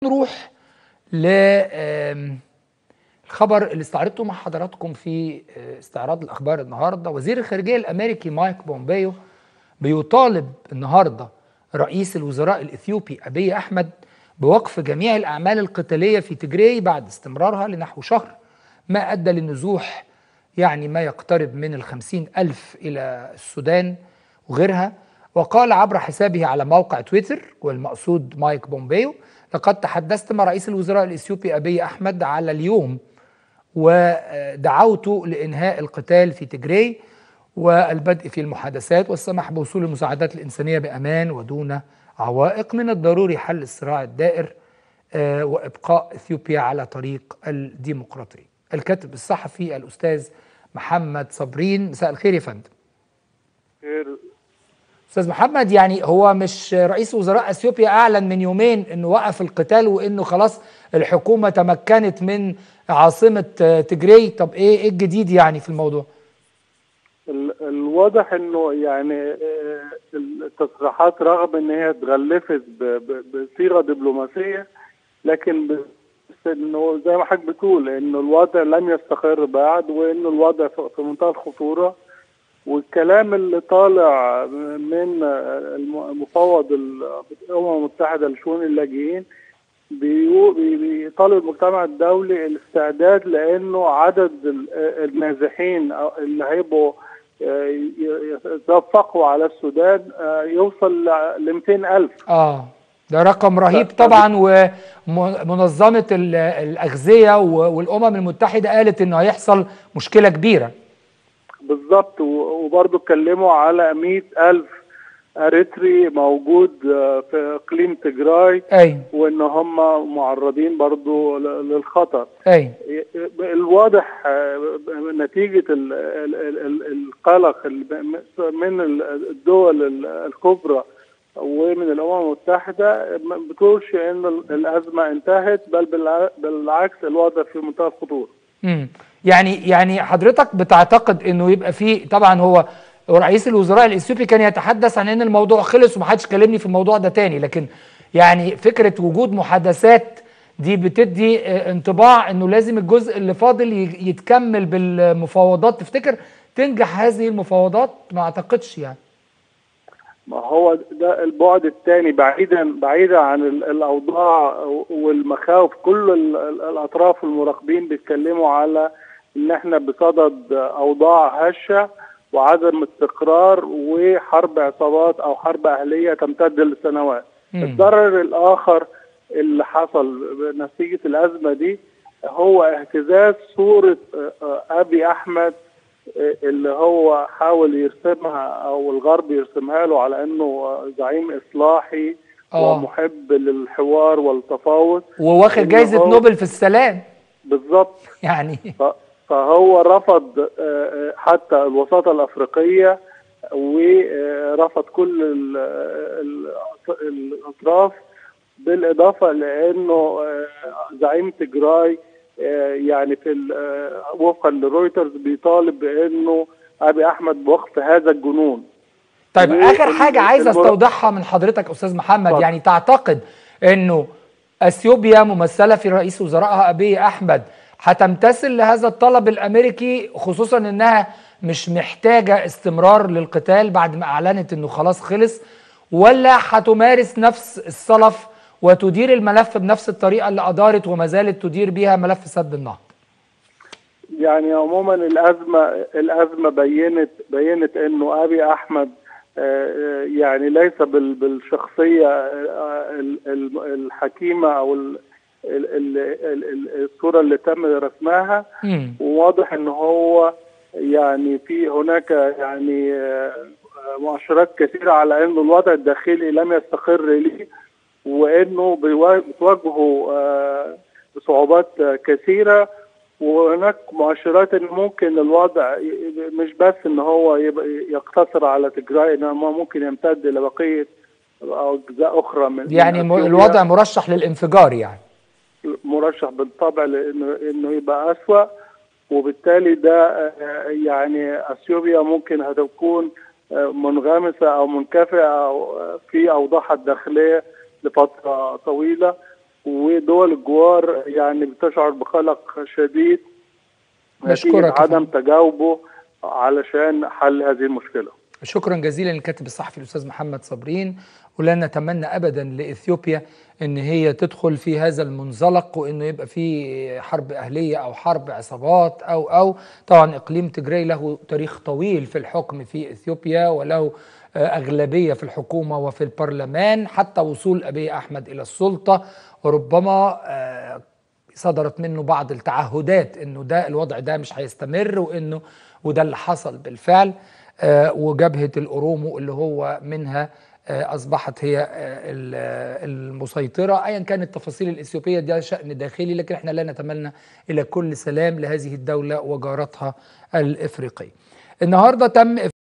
نروح ل الخبر اللي استعرضته مع حضراتكم في استعراض الاخبار النهارده وزير الخارجيه الامريكي مايك بومبيو بيطالب النهارده رئيس الوزراء الاثيوبي ابي احمد بوقف جميع الاعمال القتاليه في تجري بعد استمرارها لنحو شهر ما ادى لنزوح يعني ما يقترب من الخمسين ألف إلى السودان وغيرها وقال عبر حسابه على موقع تويتر والمقصود مايك بومبيو لقد تحدثت مع رئيس الوزراء الإثيوبي أبي أحمد على اليوم ودعوت لإنهاء القتال في تجري والبدء في المحادثات والسماح بوصول المساعدات الإنسانية بأمان ودون عوائق من الضروري حل الصراع الدائر وإبقاء إثيوبيا على طريق الديمقراطية الكاتب الصحفي الأستاذ محمد صابرين مساء الخير يا فندم خير استاذ محمد يعني هو مش رئيس وزراء اثيوبيا اعلن من يومين انه وقف القتال وانه خلاص الحكومه تمكنت من عاصمه تجري طب ايه ايه الجديد يعني في الموضوع الواضح انه يعني التصريحات رغم ان هي اتغلفت بصيغه دبلوماسيه لكن انه زي ما حضرتك بتقول انه الوضع لم يستقر بعد وانه الوضع في منتهى الخطوره والكلام اللي طالع من المفوض الامم المتحده لشؤون اللاجئين بيطالب المجتمع الدولي الاستعداد لانه عدد النازحين اللي هيبقوا يتدفقوا على السودان يوصل ل 200 ألف اه ده رقم رهيب طبعا ومنظمة الأغذية والأمم المتحدة قالت إنه هيحصل مشكلة كبيرة بالظبط وبرضه اتكلموا على مئة ألف أريتري موجود في إقليم تجراي أي وإن هم معرضين برضه للخطر أي الواضح نتيجة القلق من الدول الكبرى ومن الامم المتحده ما بتقولش ان الازمه انتهت بل بالعكس الوضع في منتهى الخطوره. امم يعني يعني حضرتك بتعتقد انه يبقى في طبعا هو رئيس الوزراء الاثيوبي كان يتحدث عن ان الموضوع خلص ومحدش كلمني في الموضوع ده تاني لكن يعني فكره وجود محادثات دي بتدي انطباع انه لازم الجزء اللي فاضل يتكمل بالمفاوضات تفتكر تنجح هذه المفاوضات ما اعتقدش يعني ما هو ده البعد الثاني بعيدا بعيدا عن الاوضاع والمخاوف كل الاطراف المراقبين بيتكلموا على ان احنا بصدد اوضاع هشه وعدم استقرار وحرب عصابات او حرب اهليه تمتد لسنوات. الضرر الاخر اللي حصل نتيجه الازمه دي هو اهتزاز صوره ابي احمد اللي هو حاول يرسمها او الغرب يرسمها له على انه زعيم اصلاحي أوه. ومحب للحوار والتفاوض وواخد جايزه نوبل في السلام بالظبط يعني فهو رفض حتى الوساطه الافريقيه ورفض كل الاطراف بالاضافه لانه زعيم تجراي يعني في وفقا لرويترز بيطالب بانه ابي احمد بوقف هذا الجنون طيب اخر حاجه عايز استوضحها من حضرتك استاذ محمد طبعا. يعني تعتقد انه اثيوبيا ممثله في رئيس وزرائها ابي احمد هتمتثل لهذا الطلب الامريكي خصوصا انها مش محتاجه استمرار للقتال بعد ما اعلنت انه خلاص خلص ولا هتمارس نفس الصلف وتدير الملف بنفس الطريقه اللي ادارت وما زالت تدير بيها ملف سد النهضه. يعني عموما الازمه الازمه بينت بينت انه ابي احمد يعني ليس بالشخصيه الحكيمه او الصوره اللي تم رسمها وواضح ان هو يعني في هناك يعني مؤشرات كثيره على انه الوضع الداخلي لم يستقر ليه وانه بتواجهه صعوبات كثيره وهناك مؤشرات ان ممكن الوضع مش بس ان هو يقتصر على تجراي انما ممكن يمتد الى بقيه اجزاء يعني من يعني من الوضع مرشح للانفجار يعني مرشح بالطبع لانه انه يبقى اسوا وبالتالي ده يعني اثيوبيا ممكن هتكون منغمسه او منكفئه أو في اوضاعها الداخليه لفتره طويله ودول الجوار يعني بتشعر بقلق شديد نشكرك نتيجة يا عدم تجاوبه علشان حل هذه المشكله شكرا جزيلا للكاتب الصحفي الاستاذ محمد صابرين ولا نتمنى ابدا لاثيوبيا ان هي تدخل في هذا المنزلق وانه يبقى في حرب اهليه او حرب عصابات او او طبعا اقليم تجري له تاريخ طويل في الحكم في اثيوبيا وله اغلبيه في الحكومه وفي البرلمان حتى وصول ابي احمد الى السلطه وربما صدرت منه بعض التعهدات انه ده الوضع ده مش هيستمر وانه وده اللي حصل بالفعل وجبهه الاورومو اللي هو منها اصبحت هي المسيطره ايا كانت التفاصيل الاثيوبيه ده شان داخلي لكن احنا لا نتمنى الى كل سلام لهذه الدوله وجارتها الافريقيه. النهارده تم